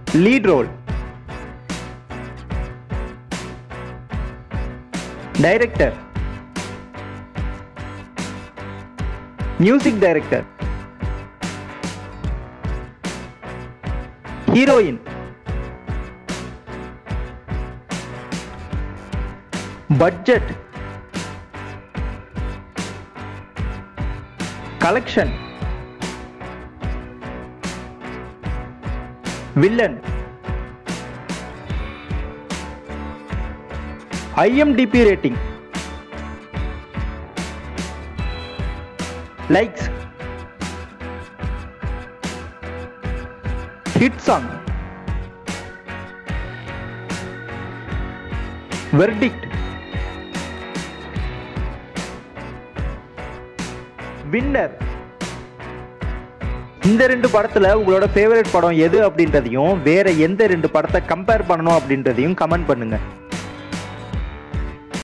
lead role director music director heroine budget collection villain IMDb rating likes hit song verdict winner இந்த ரெண்டு படத்துல உங்களோட favourite படம் எது அப்படின்றதையும் வேற எந்த ரெண்டு படத்தை கம்பேர் பண்ணணும் அப்படின்றதையும் கமெண்ட் பண்ணுங்க